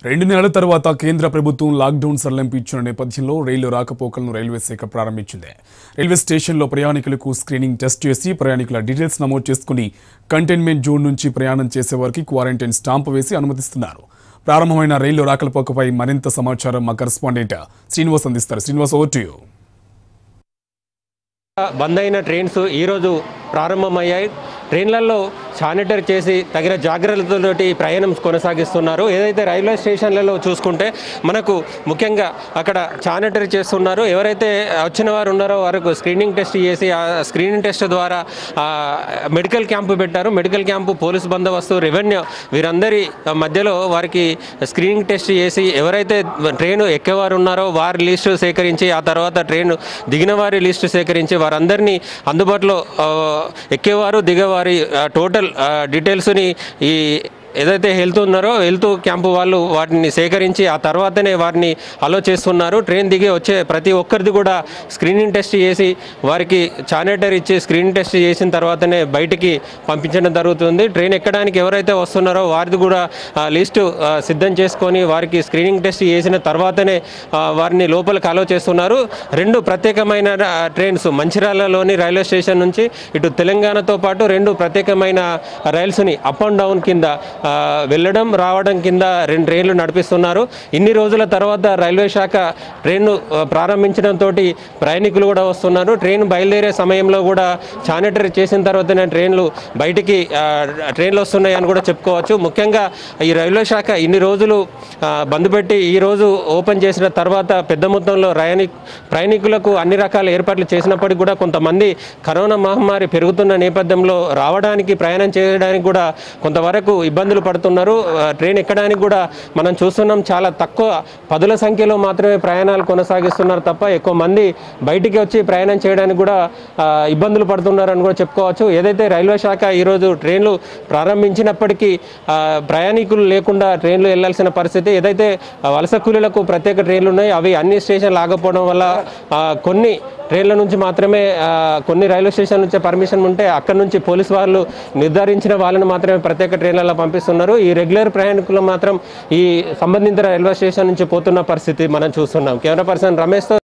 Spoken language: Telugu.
రెండు నెలల తర్వాత కేంద్ర ప్రభుత్వం లాక్డౌన్ సడలింపు ఇచ్చిన నేపథ్యంలో రైలు రాకపోకలను రైల్వే శాఖ ప్రారంభించింది రైల్వే స్టేషన్లో ప్రయాణికులకు స్క్రీనింగ్ టెస్ట్ చేసి ప్రయాణికుల డీటెయిల్స్ నమోదు చేసుకుని కంటైన్మెంట్ జోన్ నుంచి ప్రయాణం చేసే వారికి క్వారంటైన్ స్టాంపు వేసి అనుమతిస్తున్నారు ప్రారంభమైన రైలు రాకపోకపై మరింత సమాచారం మా కరెస్పాండెంట్ శ్రీనివాస్ అందిస్తారు Srinivas over to you bandh అయిన ట్రైన్స్ ఈరోజు ప్రారంభమయ్యాయి ట్రైన్లలో శానిటర్ చేసి తగిన జాగ్రత్తలతోటి ప్రయాణం కొనసాగిస్తున్నారు ఏదైతే రైల్వే స్టేషన్లలో చూసుకుంటే మనకు ముఖ్యంగా అక్కడ శానిటర్ చేస్తున్నారు ఎవరైతే వచ్చిన వారు ఉన్నారో వారికి స్క్రీనింగ్ టెస్ట్ చేసి ఆ స్క్రీనింగ్ టెస్ట్ ద్వారా ఆ, మెడికల్ క్యాంపు పెట్టారు మెడికల్ క్యాంపు పోలీస్ బందోబస్తు రెవెన్యూ వీరందరి మధ్యలో వారికి స్క్రీనింగ్ టెస్ట్ చేసి ఎవరైతే ట్రైన్ ఎక్కేవారు ఉన్నారో వారి లిస్టు సేకరించి ఆ తర్వాత ట్రైన్ దిగిన వారి లిస్టు సేకరించి వారందరినీ అందుబాటులో ఆ, ఎక్కేవారు దిగేవారి ఆ, టోటల్ ఆ, డీటెయిల్స్ని ఈ ఏదైతే హెల్త్ ఉన్నారో హెల్త్ క్యాంపు వాళ్ళు వాటిని సేకరించి ఆ తర్వాతనే వారిని అలో చేస్తున్నారు ట్రైన్ దిగి వచ్చే ప్రతి ఒక్కరిది కూడా స్క్రీనింగ్ టెస్ట్ చేసి వారికి చానేటర్ ఇచ్చి స్క్రీనింగ్ టెస్ట్ చేసిన తర్వాతనే బయటికి పంపించడం జరుగుతుంది ట్రైన్ ఎక్కడానికి ఎవరైతే వస్తున్నారో వారిది కూడా ఆ, లిస్టు ఆ, సిద్ధం చేసుకొని వారికి స్క్రీనింగ్ టెస్ట్ చేసిన తర్వాతనే ఆ, వారిని లోపలికి అలో చేస్తున్నారు రెండు ప్రత్యేకమైన ఆ, ట్రైన్స్ మంచిర్యాలలోని రైల్వే స్టేషన్ నుంచి ఇటు తెలంగాణతో పాటు రెండు ప్రత్యేకమైన రైల్స్ని అప్ అండ్ డౌన్ కింద ఆ, వెళ్ళడం రావడం కింద రెండు ట్రైన్లు నడిపిస్తున్నారు ఇన్ని రోజుల తర్వాత రైల్వే శాఖ ట్రైన్ను ఆ, ప్రారంభించడంతో ప్రయాణికులు కూడా వస్తున్నారు ట్రైన్ బయలుదేరే సమయంలో కూడా శానిటరీ చేసిన తర్వాతనే ట్రైన్లు బయటికి ఆ, ట్రైన్లు వస్తున్నాయి అని కూడా చెప్పుకోవచ్చు ముఖ్యంగా ఈ రైల్వే శాఖ ఇన్ని రోజులు ఆ, బంద్ పెట్టి ఈ రోజు ఓపెన్ చేసిన తర్వాత పెద్ద మొత్తంలో ప్రయాణి ప్రయాణికులకు అన్ని రకాల ఏర్పాట్లు చేసినప్పటికీ కూడా కొంతమంది కరోనా మహమ్మారి పెరుగుతున్న నేపథ్యంలో రావడానికి ప్రయాణం చేయడానికి కూడా కొంతవరకు ఇబ్బందులు పడుతున్నారు ఆ, ట్రైన్ ఎక్కడానికి కూడా మనం చూస్తున్నాం చాలా తక్కువ పదుల సంఖ్యలో మాత్రమే ప్రయాణాలు కొనసాగిస్తున్నారు తప్ప ఎక్కువ మంది బయటికి వచ్చి ప్రయాణం చేయడానికి కూడా ఆ, ఇబ్బందులు పడుతున్నారని కూడా చెప్పుకోవచ్చు ఏదైతే రైల్వే శాఖ ఈరోజు ట్రైన్లు ప్రారంభించినప్పటికీ ఆ, ప్రయాణికులు లేకుండా ట్రైన్లు వెళ్లాల్సిన పరిస్థితి ఏదైతే ఆ, వలస కూలీలకు ప్రత్యేక ట్రైన్లు ఉన్నాయి అవి అన్ని స్టేషన్లు ఆగకపోవడం వల్ల ఆ, కొన్ని ట్రైన్ల నుంచి మాత్రమే ఆ, కొన్ని రైల్వే స్టేషన్ నుంచే పర్మిషన్ ఉంటే అక్కడ నుంచి పోలీస్ వాళ్ళు నిర్ధారించిన వాళ్ళని మాత్రమే ప్రత్యేక ట్రైన్లలో పంపిస్తున్నారు ఈ రెగ్యులర్ ప్రయాణికులు మాత్రం ఈ సంబంధిత రైల్వే స్టేషన్ నుంచి పోతున్న పరిస్థితి మనం చూస్తున్నాం కెమెరా పర్సన్ రమేష్తో